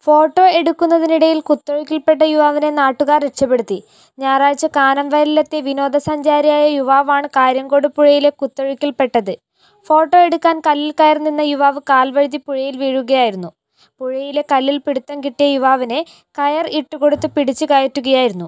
Photo എടുക്കുന്നതിനിടയിൽ കുത്തൊഴുക്കിൽപ്പെട്ട യുവാവിനെ നാട്ടുകാർ രക്ഷപ്പെടുത്തി. ഞായറാഴ്ച കാനംവയലിലെത്തിയ വിനോദസഞ്ചാരിയായ യുവാവാണ് കാര്യങ്കോട് പുഴയിലെ കുത്തൊഴുക്കിൽപ്പെട്ടത്. ഫോട്ടോ എടുക്കാൻ കല്ലിൽ കയറി നിന്ന യുവാവ് കാൽവഴുതി പുഴയിൽ വീഴുകയായിരുന്നു. പുഴയിലെ കല്ലിൽ പിടിത്തം കിട്ടിയ യുവാവിനെ കയർ ഇട്ടുകൊടുത്ത് പിടിച്ച് കയറ്റുകയായിരുന്നു.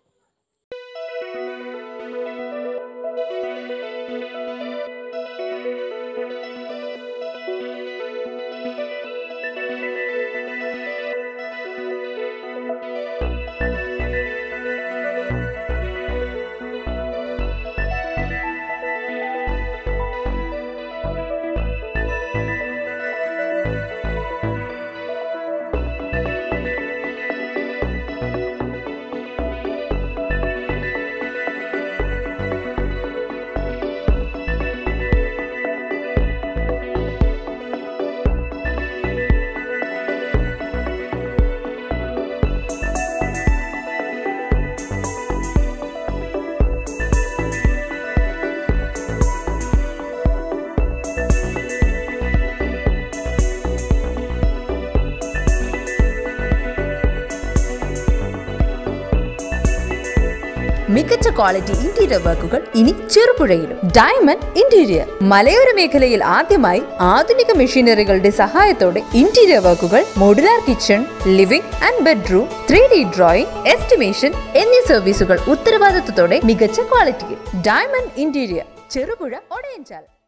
മികച്ച ക്വാളിറ്റി ഇന്റീരിയർ വർക്കുകൾ ഇനി ചെറുപുഴയിലും ഡയമണ്ട് ഇന്റീരിയർ മലയോര മേഖലയിൽ ആദ്യമായി ആധുനിക മെഷീനറികളുടെ സഹായത്തോടെ ഇന്റീരിയർ വർക്കുകൾ modular kitchen living and bedroom three D drawing estimation എന്നീ സർവീസുകൾ ഉത്തരവാദിത്തത്തോടെ മികച്ച ക്വാളിറ്റിയിൽ ഡയമണ്ട് ഇന്റീരിയർ ചെറുപുഴ ഒടയഞ്ചാൽ